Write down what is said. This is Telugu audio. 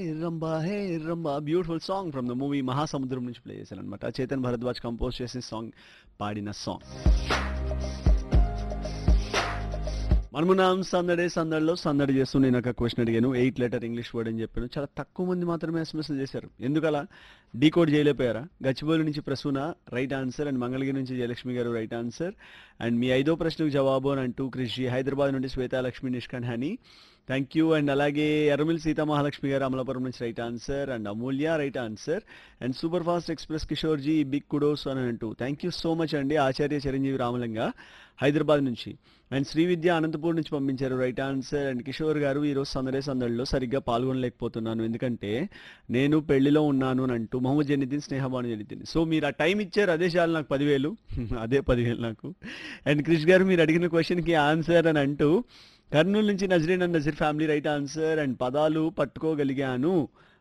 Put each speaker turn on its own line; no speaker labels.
rumba hey Ramba beautiful song from the movie Mahasamudram నుంచి ప్లే చేశాను అనమాట చేతన్ భరద్వాజ్ కంపోజ్ చేసిన సాంగ్ పాడిన సాంగ్ మనమున్నాం సందడే సందడిలో సందడి చేస్తూ నేను ఒక క్వశ్చన్ అడిగాను ఎయిట్ లెటర్ ఇంగ్లీష్ వర్డ్ అని చెప్పాను చాలా తక్కువ మంది మాత్రమే ఎస్ఎంఎస్ చేశారు ఎందుకలా డీకోడ్ చేయలేకపోయారా గచ్చిబౌలి నుంచి Prasuna right answer and Mangalagiri నుంచి జయలక్ష్మి గారు రైట్ ఆన్సర్ అండ్ మీ ఐదో ప్రశ్నకు జవాబు అని అంటూ కృషి హైదరాబాద్ నుండి శ్వేతా లక్ష్మి నిష్కాన్ హనీ థ్యాంక్ యూ అండ్ అలాగే ఎర్రమిల్ సీతామహాలక్ష్మి గారు అమలాపురం నుంచి right answer and Amulya right answer and super fast express Kishore ji big kudos అని అంటూ థ్యాంక్ యూ సో మచ్ అండి ఆచార్య చిరంజీవి రామలింగ హైదరాబాద్ నుంచి అండ్ శ్రీ విద్య అనంతపూర్ నుంచి పంపించారు రైట్ ఆన్సర్ అండ్ కిషోర్ గారు ఈరోజు సందడే సందడిలో సరిగ్గా పాల్గొనలేకపోతున్నాను ఎందుకంటే నేను పెళ్లిలో ఉన్నాను అని అంటూ మొహమ్మద్ జనిద్దీన్ స్నేహబాను జనిద్దీన్ సో మీరు ఆ టైం ఇచ్చారు అదే చాలు నాకు పదివేలు అదే పదివేలు నాకు అండ్ క్రిష్ గారు మీరు అడిగిన క్వశ్చన్కి ఆన్సర్ అని అంటూ కర్నూలు నుంచి Nazreen and Nazeer family right answer and పదాలు పట్టుకోగలిగాను